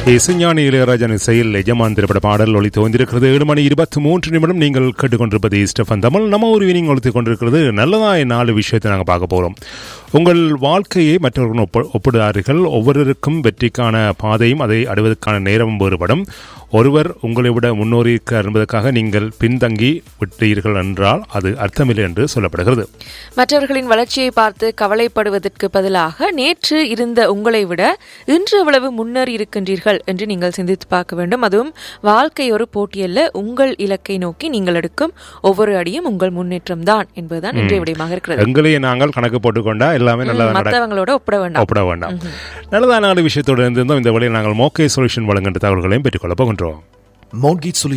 இசைஞானி இளையராஜன் இசையில் எஜமான் திரைப்பட பாடல் ஒளித்து வந்திருக்கிறது ஏழு மணி இருபத்தி மூன்று நிமிடம் நீங்கள் கேட்டுக்கொண்டிருப்பது ஸ்டெஃபன் தமிழ் நம்ம ஒரு வினிங் ஒழித்து கொண்டிருக்கிறது நல்லதா நாலு விஷயத்தை நாங்கள் பார்க்க போகிறோம் உங்கள் வாழ்க்கையை மற்றவர்களுடன் ஒப்ப ஒப்பிடுகிறார்கள் ஒவ்வொருவருக்கும் வெற்றிக்கான பாதையும் அதை அடைவதற்கான நேரமும் வேறுபடும் ஒருவர் உங்களை விட முன்னோறி இருக்கிறார் என்பதற்காக நீங்கள் பின்தங்கி விட்டீர்கள் என்றால் அது அர்த்தமில்லை என்று சொல்லப்படுகிறது மற்றவர்களின் வளர்ச்சியை பார்த்து கவலைப்படுவதற்கு பதிலாக நேற்று இருந்த உங்களை விட இன்று எவ்வளவு முன்னேறி இருக்கின்றீர்கள் என்று நீங்கள் சிந்தித்து பார்க்க வேண்டும் அதுவும் வாழ்க்கை ஒரு போட்டியல்ல உங்கள் இலக்கை நோக்கி நீங்கள் எடுக்கும் ஒவ்வொரு அடியும் உங்கள் முன்னேற்றம் தான் என்பதுதான் இன்றைய விடயமாக இருக்கிறது எங்களையே நாங்கள் கணக்கு போட்டுக்கொண்டா எல்லாமே நல்லதாக நடக்கும் மற்றவங்களோட ஒப்பிட வேண்டாம் ஒப்பிட வேண்டாம் நல்லதான நாலு விஷயத்தோடு இருந்திருந்தோம் இந்த வழியில் நாங்கள் மோக்கே சொல்யூஷன் வழங்குகின்ற தகவல்களையும் பெற்றுக்கொள்ளப் போகின்றோம் Mortgage Solutions